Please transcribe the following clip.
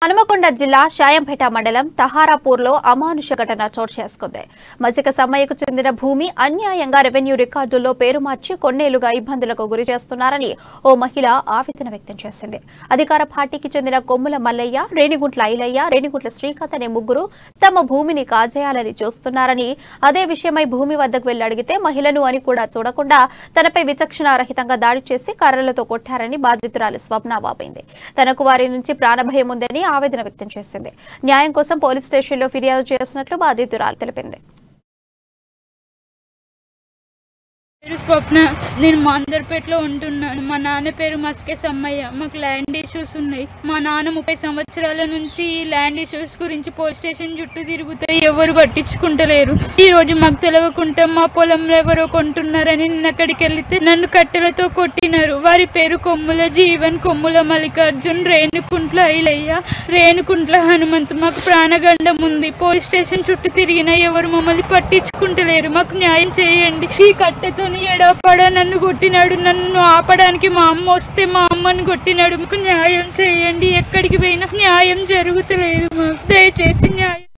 హనుమకొండ జిల్లా షాయంపేట మండలం తహారాపూర్లో అమానుష ఘటన చోటు చేసుకుంది మసిక సమ్మయ్యకు చెందిన భూమి అన్యాయంగా రెవెన్యూ రికార్డుల్లో పేరు మార్చి కొన్నేళ్లుగా ఇబ్బందులకు గురి చేస్తున్నారని ఓ మహిళ ఆవేదన వ్యక్తం చేసింది అధికార పార్టీకి చెందిన కొమ్ముల మల్లయ్య రేణిగుంట్ల ఐలయ్య రేణిగుంట్ల శ్రీకాంత్ అనే ముగ్గురు తమ భూమిని కాజేయాలని చూస్తున్నారని అదే విషయమై భూమి వద్దకు వెళ్లి అడిగితే మహిళను అని కూడా చూడకుండా తనపై విచక్షణారహితంగా దాడి చేసి కర్రలతో కొట్టారని బాధితురాలు స్వప్న వాపోయింది తనకు వారి నుంచి ప్రాణభయం ఉందని ఆవేదన వ్యక్తం చేసింది న్యాయం కోసం పోలీస్ స్టేషన్లో ఫిర్యాదు చేసినట్లు బాధితురాలు తెలిపింది పేరు స్వప్న నేను మాందర్పేటలో ఉంటున్నాను మా నాన్న పేరు మస్కే సమ్మయ్య మాకు ల్యాండ్ ఇష్యూస్ ఉన్నాయి మా నాన్న ముప్పై సంవత్సరాల నుంచి ఈ ల్యాండ్ ఇష్యూస్ గురించి పోలీస్ స్టేషన్ చుట్టూ తిరుగుతే ఎవరు పట్టించుకుంటలేరు ఈ రోజు మాకు తెలియకుండా మా పొలంలో ఎవరో కొంటున్నారని నేను అక్కడికి వెళ్తే నన్ను కట్టెలతో కొట్టినారు వారి పేరు కొమ్ముల జీవన్ కొమ్ముల మల్లికార్జున్ రేణుకుంట్ల ఐలయ్య రేణుకుంట్ల హనుమంత్ మాకు ప్రాణగండం ఉంది పోలీస్ స్టేషన్ చుట్టూ తిరిగినా ఎవరు మమ్మల్ని పట్టించుకుంటలేరు మాకు న్యాయం చేయండి ఈ కట్టెతోని ఎడపడ నన్ను కొట్టినాడు నన్ను ఆపడానికి మా అమ్మ వస్తే మా అమ్మని కొట్టినాడు మాకు న్యాయం చేయండి ఎక్కడికి పోయినా న్యాయం జరుగుతలేదు మాకు దయచేసి న్యాయం